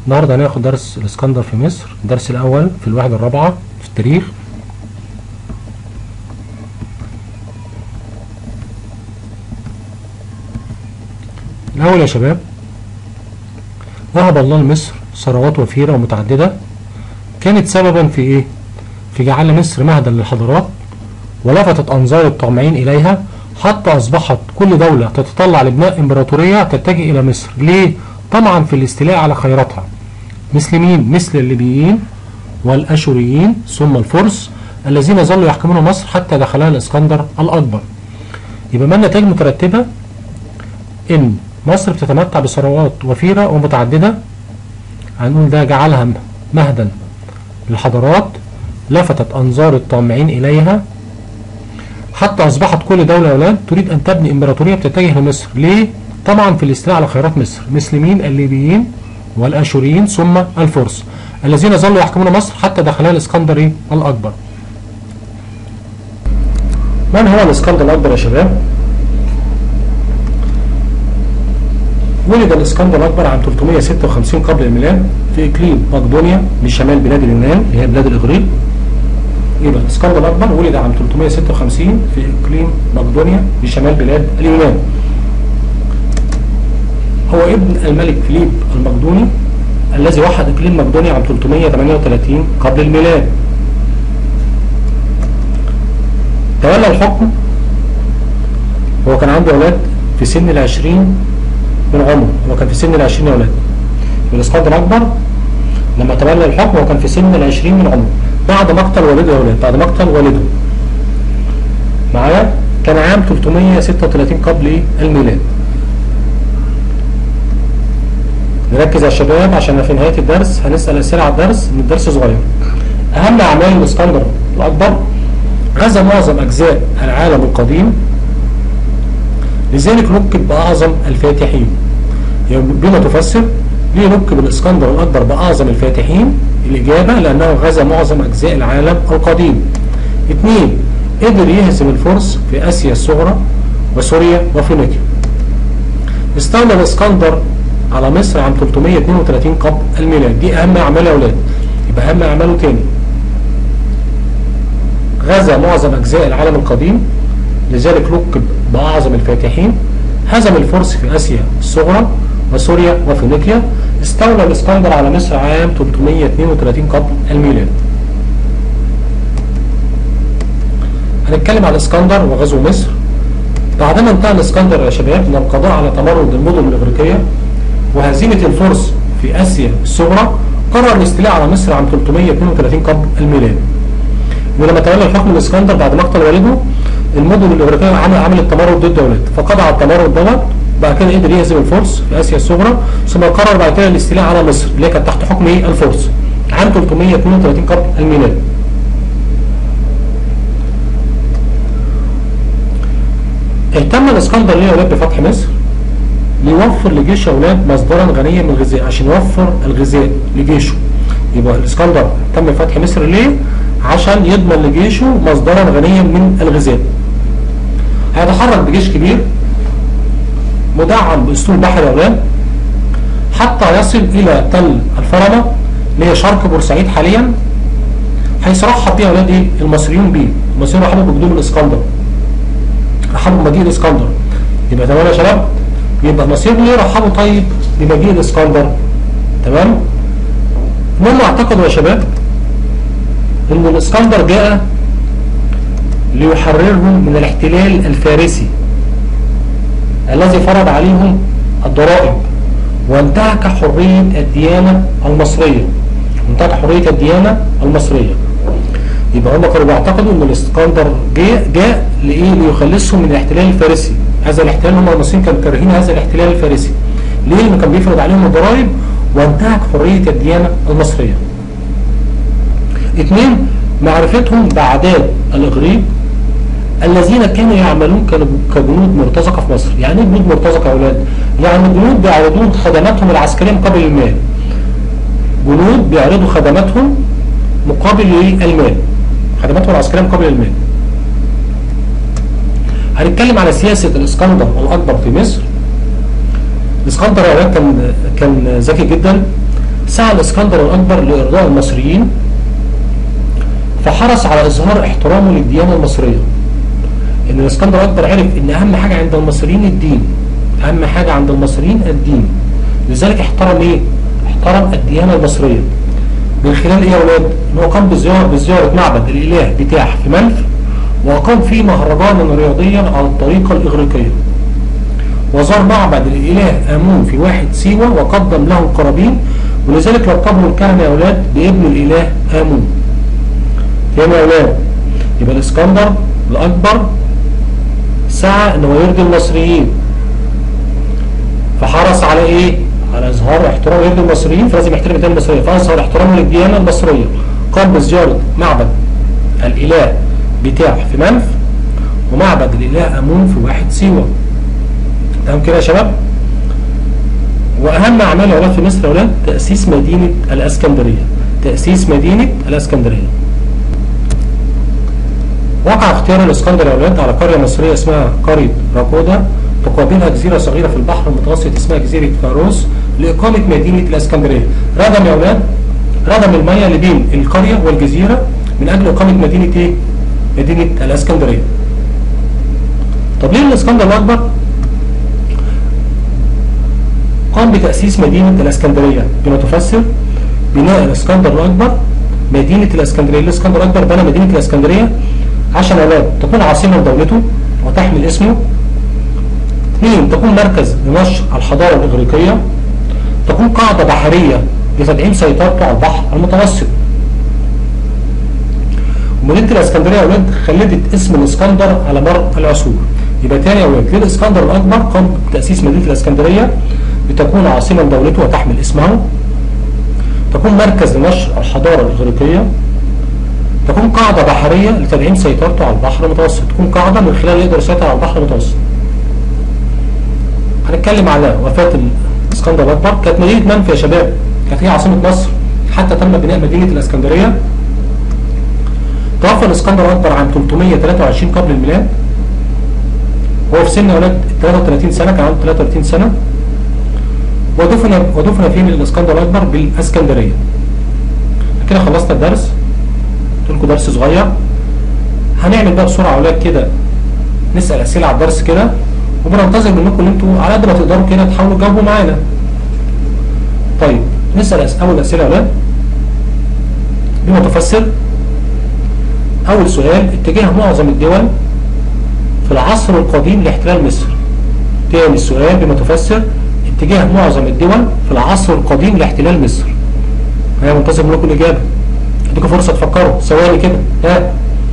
النهارده هناخد درس الاسكندر في مصر الدرس الاول في الوحده الرابعه في التاريخ الاول يا شباب وهب الله لمصر ثروات وفيره ومتعدده كانت سببا في ايه في جعل مصر مهدا للحضارات ولفتت انظار الطامعين اليها حتى اصبحت كل دوله تتطلع لبناء امبراطوريه تتجه الى مصر ليه طمعا في الاستيلاء على خيراتها مثل مين مثل الليبيين والاشوريين ثم الفرس الذين ظلوا يحكمون مصر حتى دخلها الاسكندر الاكبر يبقى ما النتائج مترتبه ان مصر بتتمتع بثروات وفيره ومتعدده هنقول ده جعلها مهدا للحضارات لفتت انظار الطامعين اليها حتى اصبحت كل دوله اولاد تريد ان تبني امبراطوريه بتتجه لمصر ليه طبعا في الاستيلاء على خيرات مصر مثل مين الليبيين والاشوريين ثم الفرس الذين ظلوا يحكمون مصر حتى دخلها الاسكندر الاكبر من هو الاسكندر الاكبر يا شباب ولد الاسكندر الاكبر عام 356 قبل الميلاد في اقليم مقدونيا بشمال بلاد اليونان اللي هي بلاد الاغريق يبقى الاسكندر الاكبر ولد عام 356 في اقليم مقدونيا بشمال بلاد اليونان هو ابن الملك فيليب المقدوني الذي وحد اقليم مقدونيا عام 338 قبل الميلاد تولى الحكم هو كان عنده اولاد في سن العشرين من عمره هو كان في سن العشرين يا اولاد الاسكندر الاكبر لما تولى الحكم هو كان في سن العشرين من عمره بعد مقتل والده يا اولاد بعد مقتل والده معايا كان عام 336 قبل الميلاد نركز يا شباب عشان في نهايه الدرس هنسال اسئله على الدرس ان الدرس صغير اهم اعمال الاسكندر الاكبر غزا معظم اجزاء العالم القديم لذلك لقب باعظم الفاتحين بما تفسر ليه لقب الاسكندر الاكبر باعظم الفاتحين الاجابه لانه غزا معظم اجزاء العالم القديم اثنين قدر يهزم الفرس في اسيا الصغرى وسوريا وفينيقيا استولى الاسكندر على مصر عام 332 قبل الميلاد دي اهم اعماله يا اولاد يبقى اهم اعماله تاني غزا معظم اجزاء العالم القديم لذلك لقب باعظم الفاتحين هزم الفرس في اسيا الصغرى وسوريا وفينيقيا استولى الاسكندر على مصر عام 332 قبل الميلاد هنتكلم عن الاسكندر وغزو مصر بعدما انتهى الاسكندر يا شباب من القضاء على تمرد المدن الاغريقيه وهزيمه الفرس في اسيا الصغرى قرر الاستيلاء على مصر عام 332 قبل الميلاد ولما تولى الحكم الاسكندر بعد مقتل والده المدن الاغريقيه عمل عملت تمرد ضد دولته فقضى على التمرد دوت بعد كده قدر يهزم الفرس في اسيا الصغرى ثم قرر بعد كده الاستيلاء على مصر اللي كانت تحت حكم ايه الفرس عام 332 قبل الميلاد اهتم الاسكندر ليه اولاد بفتح مصر ليوفر لجيش اولاد مصدرا غنيا من الغذاء عشان يوفر الغذاء لجيشه يبقى الاسكندر تم فتح مصر ليه عشان يضمن لجيشه مصدرا غنيا من الغذاء هيتحرك بجيش كبير مدعم باسطول بحر اولاد حتى يصل الى تل الفرمه اللي هي شرق بورسعيد حاليا حيث رحب بيه اولاد ايه المصريون بيه المصريين رحبوا بقدوم الاسكندر رحبوا بمجيء الاسكندر يبقى تمام يا شباب يبقى المصريين ليه رحبوا طيب بمجيء الاسكندر تمام المهم اعتقدوا يا شباب ان الاسكندر جاء ليحررهم من الاحتلال الفارسي الذي فرض عليهم الضرائب وانتهك حرية الديانة المصرية انتهك حرية الديانة المصرية يبقى هم كانوا بيعتقدوا ان الاسكندر جاء جاء لايه ليخلصهم من الاحتلال الفارسي هذا الاحتلال هم المصريين كانوا كارهين هذا الاحتلال الفارسي ليه لانه كان بيفرض عليهم الضرائب وانتهك حرية الديانة المصرية اثنين معرفتهم بعادات الاغريق الذين كانوا يعملون كجنود مرتزقه في مصر، يعني ايه جنود مرتزقه يا اولاد؟ يعني جنود بيعرضون خدماتهم العسكريه مقابل المال. جنود بيعرضوا خدماتهم مقابل ايه؟ المال. خدماتهم العسكريه مقابل المال. هنتكلم على سياسه الاسكندر الاكبر في مصر. الاسكندر يا اولاد كان كان ذكي جدا سعى الاسكندر الاكبر لارضاء المصريين فحرص على اظهار احترامه للديانه المصريه ان الاسكندر الاكبر عرف ان اهم حاجه عند المصريين الدين اهم حاجه عند المصريين الدين لذلك احترم ايه احترم الديانه المصريه من خلال ايه يا اولاد ان هو قام بزياره بزياره معبد الاله بتاح في منف واقام فيه مهرجانا رياضيا على الطريقه الاغريقيه وزار معبد الاله امون في واحد سيوه وقدم له القرابين ولذلك لقبه الكهنه يا اولاد بابن الاله امون فهم يا اولاد يبقى الاسكندر الاكبر سعى ان هو يرضي المصريين فحرص على ايه على اظهار احترام يرضي المصريين فلازم يحترم الديانه المصريه فاظهر احترامه للديانه المصريه قام بزياره معبد الاله بتاع في منف ومعبد الاله امون في واحد سيوه تمام كده يا شباب واهم اعمال اولاد في مصر يا اولاد تاسيس مدينه الاسكندريه تاسيس مدينه الاسكندريه وقع اختيار الاسكندر يا اولاد على قريه مصريه اسمها قريه راكودا تقابلها جزيره صغيره في البحر المتوسط اسمها جزيره فاروس لاقامه مدينه الاسكندريه ردم يا اولاد ردم الميه اللي بين القريه والجزيره من اجل اقامه مدينه ايه مدينه الاسكندريه طب ليه الاسكندر الاكبر قام بتاسيس مدينه الاسكندريه بما تفسر بناء الاسكندر الاكبر مدينه الاسكندريه الاسكندر الاكبر بنى مدينه الاسكندريه عشان اولاد تكون عاصمه لدولته وتحمل اسمه اثنين تكون مركز لنشر الحضاره الاغريقيه تكون قاعده بحريه لتدعيم سيطرته على البحر المتوسط مدينه الاسكندريه يا اولاد خلدت اسم الاسكندر على مر العصور يبقى تاني يا اولاد ليه الاسكندر الاكبر قام بتاسيس مدينه الاسكندريه لتكون عاصمه لدولته وتحمل اسمه تكون مركز لنشر الحضاره الاغريقيه تكون قاعده بحريه لتدعيم سيطرته على البحر المتوسط تكون قاعده من خلال يقدر يسيطر على البحر المتوسط هنتكلم على وفاه الاسكندر الاكبر كانت مدينه منف يا شباب كانت هي عاصمه مصر حتى تم بناء مدينه الاسكندريه توفى الاسكندر الاكبر عام 323 قبل الميلاد هو في سن ولد 33 سنه كان عنده 33 سنه ودفن ودفن فين الاسكندر الاكبر بالاسكندريه كده خلصنا الدرس قلت لكم درس صغير هنعمل بقى بسرعه اولاد كده نسال اسئله على الدرس كده وبننتظر منكم ان انتوا على قد ما تقدروا كده تحاولوا تجاوبوا معانا طيب نسال أس... اول اسئله يا اولاد بما تفسر اول سؤال اتجاه معظم الدول في العصر القديم لاحتلال مصر تاني سؤال بما تفسر اتجاه معظم الدول في العصر القديم لاحتلال مصر انا منتظر منكم الاجابه اديكم فرصه تفكروا ثواني كده ها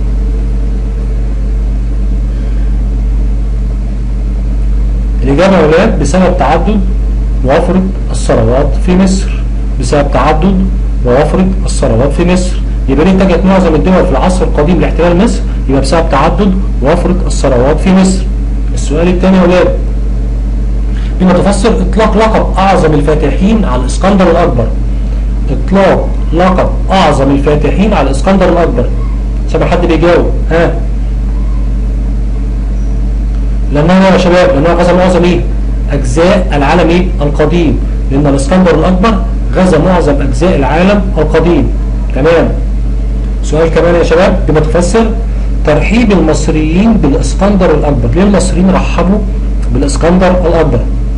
الاجابه يا اولاد بسبب تعدد وفره الثروات في مصر بسبب تعدد ووفره الثروات في مصر يبقى ليه اتجهت معظم الدول في العصر القديم لاحتلال مصر يبقى بسبب تعدد ووفره الثروات في مصر السؤال الثاني يا اولاد بما تفسر اطلاق لقب اعظم الفاتحين على الاسكندر الاكبر اطلاق لقب اعظم الفاتحين على الاسكندر الاكبر سامع حد بيجاوب ها لانه يا شباب لانه غزا معظم ايه اجزاء العالم ايه القديم لان الاسكندر الاكبر غزا معظم اجزاء العالم القديم تمام سؤال كمان يا شباب بما تفسر ترحيب المصريين بالاسكندر الاكبر ليه المصريين رحبوا بالاسكندر الاكبر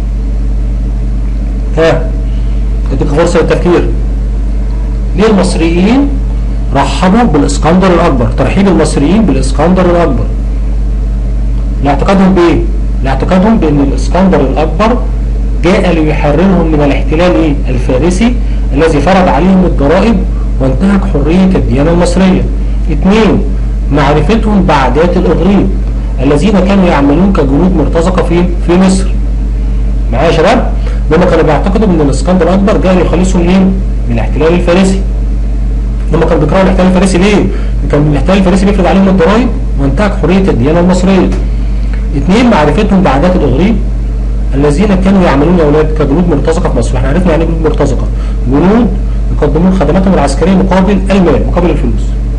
ها اديك فرصه للتفكير ليه المصريين رحبوا بالاسكندر الاكبر ترحيب المصريين بالاسكندر الاكبر لاعتقادهم بايه لاعتقادهم بان الاسكندر الاكبر جاء ليحررهم من الاحتلال ايه الفارسي الذي فرض عليهم الضرائب وانتهك حريه الديانه المصريه اثنين معرفتهم بعادات الاغريق الذين كانوا يعملون كجنود مرتزقه في في مصر معايا يا شباب هم كانوا بيعتقدوا ان الاسكندر الاكبر جاي يخلصهم منين من الاحتلال الفارسي هم كانوا بيكرهوا الاحتلال الفارسي ليه كان الاحتلال الفارسي بيفرض عليهم الضرائب وانتهك حريه الديانه المصريه اثنين معرفتهم بعادات الاغريق الذين كانوا يعملون يا اولاد كجنود مرتزقه في مصر احنا عرفنا يعني ايه جنود مرتزقه جنود يقدمون خدماتهم العسكريه مقابل المال مقابل الفلوس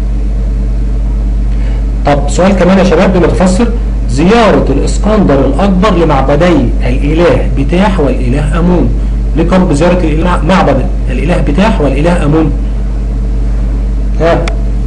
طب سؤال كمان يا شباب بما تفسر زيارة الاسكندر الاكبر لمعبدي الاله بتاح والاله امون ليه قام بزيارة الإله معبد الإله بتاح والإله أمون ها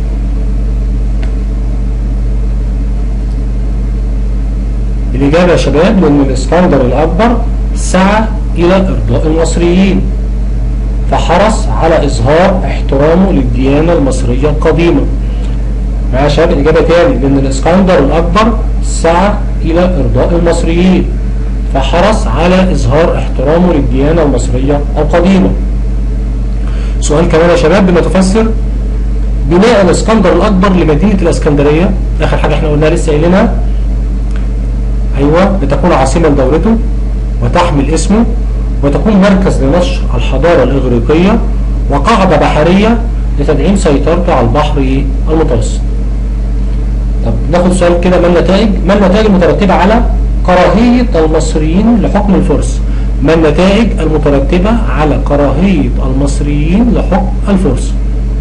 الإجابة يا شباب لأن الإسكندر الأكبر سعى إلى إرضاء المصريين فحرص على إظهار احترامه للديانة المصرية القديمة مع شباب الإجابة تاني لأن الإسكندر الأكبر سعى إلى إرضاء المصريين فحرص على إظهار احترامه للديانة المصرية القديمة سؤال كمان يا شباب بنتفسر بناء الإسكندر الأكبر لمدينة الإسكندرية آخر حاجة احنا قلناها لسه قايلينها أيوة لتكون عاصمة لدولته وتحمل اسمه وتكون مركز لنشر الحضارة الإغريقية وقاعدة بحرية لتدعيم سيطرته على البحر المتوسط طب ناخد سؤال كده ما النتائج ما النتائج المترتبة على كراهية المصريين لحكم الفرس ما النتائج المترتبة على كراهية المصريين لحكم الفرس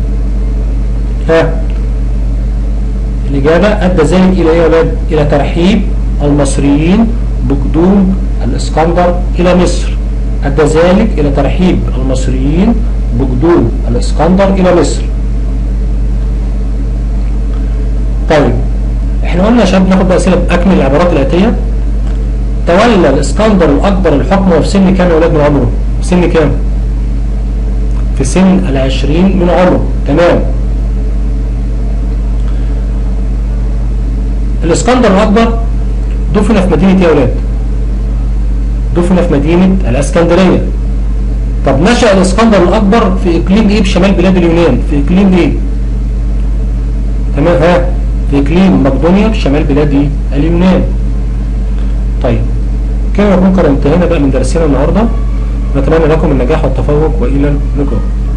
ها الإجابة أدى ذلك إلى إيه يا ولاد؟ إلى ترحيب المصريين بقدوم الإسكندر إلى مصر أدى ذلك إلى ترحيب المصريين بقدوم الإسكندر إلى مصر طيب احنا قلنا يا شباب ناخد بقى أسئلة بأكمل العبارات الآتية تولى الإسكندر الأكبر الحكم وفي سن كام يا ولاد من عمره؟ في سن كام؟ في سن العشرين من عمره تمام الإسكندر الأكبر دفن في مدينة يا ولاد دفن في مدينة الاسكندرية طب نشأ الاسكندر الاكبر في اقليم ايه بشمال بلاد اليونان في اقليم ايه تمام ها في اقليم مقدونيا بشمال بلاد ايه اليونان طيب كده نكون قد انتهينا بقى من درسنا النهارده نتمنى لكم النجاح والتفوق والى اللقاء